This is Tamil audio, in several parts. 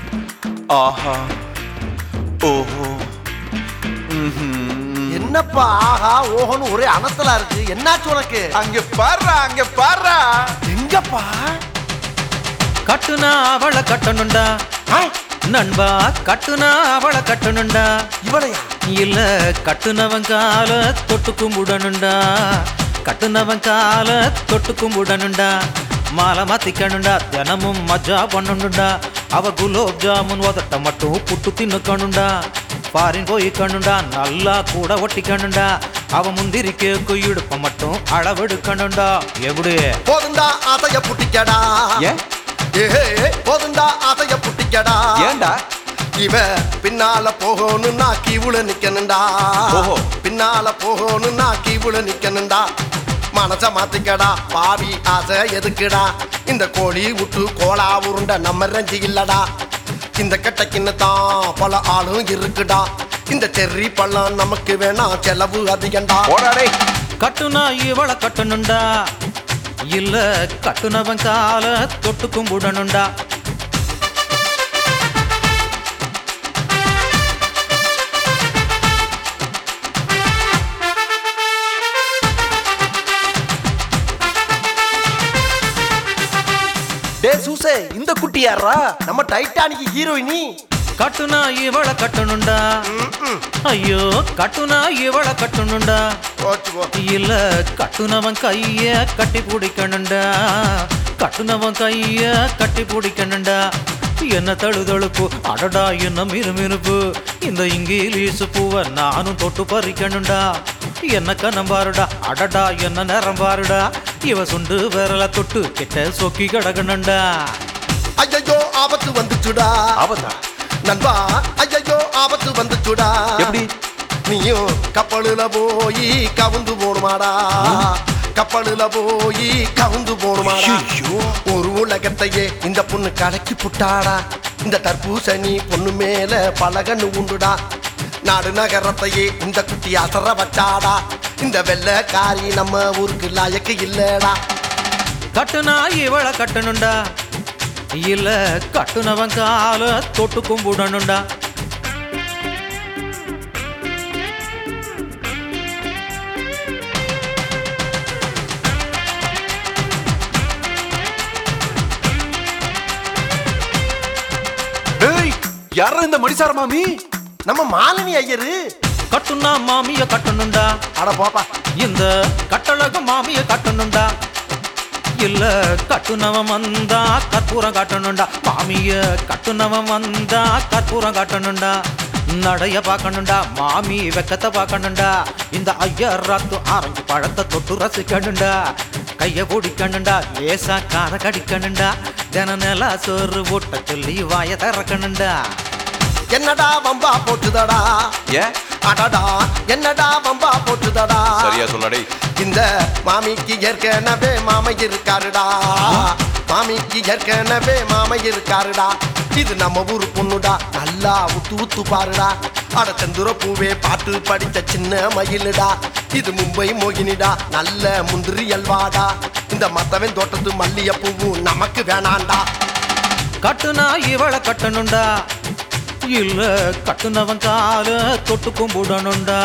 ஆஹா ஓஹோ ம்ஹும். என்னப்பா ஆஹா ஓஹோன்னு ஒரே அனத்தலா இருக்கு என்னாச்சு உனக்கு அங்க பாருடா அங்க பாருடா எங்கப்பா கட்டுனா அவளை கட்டணுண்டா ஆ, நண்பா கட்டுனா அவளை கட்டணுண்டா இவளையா இல்ல கட்டுனவன் கால தொட்டு கும்பிடணுண்டா கட்டுனவன் கால தொட்டு கும்பிடணுண்டா மாலை மாத்திக்கணுண்டா தினமும் மஜா பண்ணணுண்டா அவ குலோப் ஜாமுன் உதட்ட மட்டும் புட்டு தின்னுக்கணுண்டா பாரின் போய்க்கணுண்டா நல்லா கூட ஒட்டிக்கணுண்டா அவ முந்திரி கேக்கு இடுப்ப மட்டும் அளவெடுக்கணுண்டா எப்படி போதுண்டா ஆசைய புட்டிக்கடா ஏன் ஏஹே போதுண்டா ஆசைய புட்டிக்கடா ஏன்டா இவ பின்னால போகணும்னா கீவுல நிக்கணும்டா ஓஹோ. பின்னால போகணும்னா கீவுல நிக்கணும்டா மனச மாத்திக்கடா பாவி ஆசை எதுக்குடா இந்த கோழி விட்டு கோலா உருண்ட நம்ம ரஞ்சி இல்லடா இந்த கட்டைக்குன்னு தான் பல ஆளும் இருக்குடா இந்த செர்ரி பழம் நமக்கு வேணாம் செலவு அதிகண்டா போடாடே கட்டுனா இவளை கட்டணுண்டா இல்ல கட்டுனவன் கால தொட்டு கும்பிடணுண்டா டே சூசே இந்த குட்டி யாரா நம்ம டைட்டானிக் ஹீரோயினி கட்டுனா இவளை கட்டணுண்டா ஐயோ கட்டுனா இவளை கட்டணுண்டா போச்சு போ இல்ல கட்டுனவன் கைய கட்டி பிடிக்கணுண்டா கட்டுனவன் கைய கட்டி பிடிக்கணுண்டா என்ன தழுதழுப்பு அடடா என்ன மிருமிருப்பு இந்த இங்கிலீஷ் பூவை நானும் தொட்டு பறிக்கணுண்டா என்ன கண்ணம் பாருடா அடடா என்ன நேரம் பாருடா இவ சுண்டு விரல தொட்டு கிட்ட சொக்கி கிடக்கணுண்டா ஐயோ ஆபத்து வந்துச்சுடா ஆபத்தா நண்பா ஐயோ ஆபத்து வந்துச்சுடா எப்படி நீயும் கப்பலுல போய் கவுந்து போடுமாடா கப்பலுல போய் கவுந்து போடுமாடா ஐயோ. ஒரு உலகத்தையே இந்த பொண்ணு கலக்கி புட்டாடா இந்த தர்பூசணி பொண்ணு மேல பலகன்னு உண்டுடா நாடு நகரத்தையே இந்த குட்டி அசர வச்சாடா இந்த வெள்ளைக்காரி நம்ம ஊருக்கு லாயக்கு இல்லடா கட்டுனா இவளை கட்டணுண்டா இல்ல கட்டுனவன் கால தொட்டு கும்பிடணுண்டா டேய் யாரா இந்த மடிசார மாமி நம்ம மாலினி ஐயரு கட்டுனா மாமிய கட்டணுண்டா அட போப்பா இந்த கட்டழக மாமிய கட்டணுண்டா இல்ல கட்டுனவன் வந்தா கற்பூரம் காட்டணுண்டா மாமிய கட்டுனவன் வந்தா கற்பூரம் காட்டணுண்டா நடைய பார்க்கணுண்டா மாமி வெக்கத்தை பார்க்கணுண்டா இந்த ஐயர் ராத்து ஆரஞ்சு பழத்தை தொட்டு ரசிக்கணுண்டா கைய பிடிக்கணுண்டா லேசா கார கடிக்கணுண்டா தின நில சோறு ஊட்ட சொல்லி வாய திறக்கணுண்டா என்னடா வம்பா போட்டுதடா ஏன் அடடா என்னடா வம்பா போட்டுதடா சரியா சொன்னடே இந்த மாமிக்கு ஏற்கனவே மாமை இருக்காருடா மாமிக்கு ஏற்கனவே மாமை இருக்காருடா இது நம்ம ஊரு பொண்ணுடா நல்லா உத்து உத்து பாருடா அட செந்துர பூவே பாட்டு படித்த சின்ன மயிலுடா இது மும்பை மோகினிடா நல்ல முந்திரி அல்வாடா இந்த மத்தவன் தோட்டத்து மல்லிகைப்பூவும் நமக்கு வேணாண்டா கட்டுனா இவளை கட்டணுண்டா இல்ல கட்டுனவன் கால தொட்டு கும்பிடணுண்டா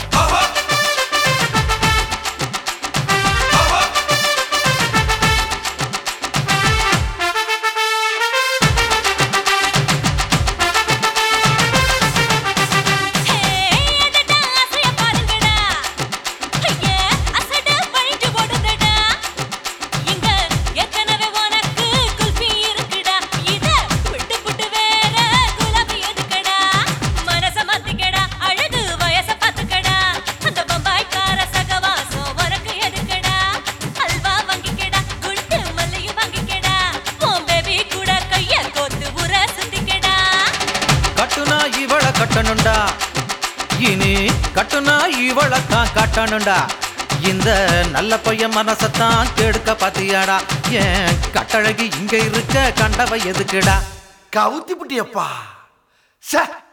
ஹே அடடா அசைய பாருங்கடா ஐயே அசட வழிஞ்சு ஓடுதடா இங்க ஏற்கனவே உனக்கு குல்பி இருக்குடா இத விட்டு புட்டு வேற குலாபி எதுக்கடா மனச மாத்திக்கடா அழகு வயச பாத்துக்கடா அந்த பம்பாய்க்கார சகவாசம் உனக்கு எதுக்கடா அல்வா வாங்கிக்கடா குண்டு மல்லியும் வாங்கிக்கடா உன் பேபி கூட கைய கோத்து உர சுத்திக்கடா கட்டுனா இவளை கட்டணுண்டா இனி கட்டுனா இவளை தான் கட்டணுண்டா இந்த நல்ல பையன் மனசத்தான் கெடுக்க பாத்தியாடா ஏன் கட்டழகி இங்க இருக்க கண்டவ எதுக்குடா கவுத்தி புட்டியப்பா சே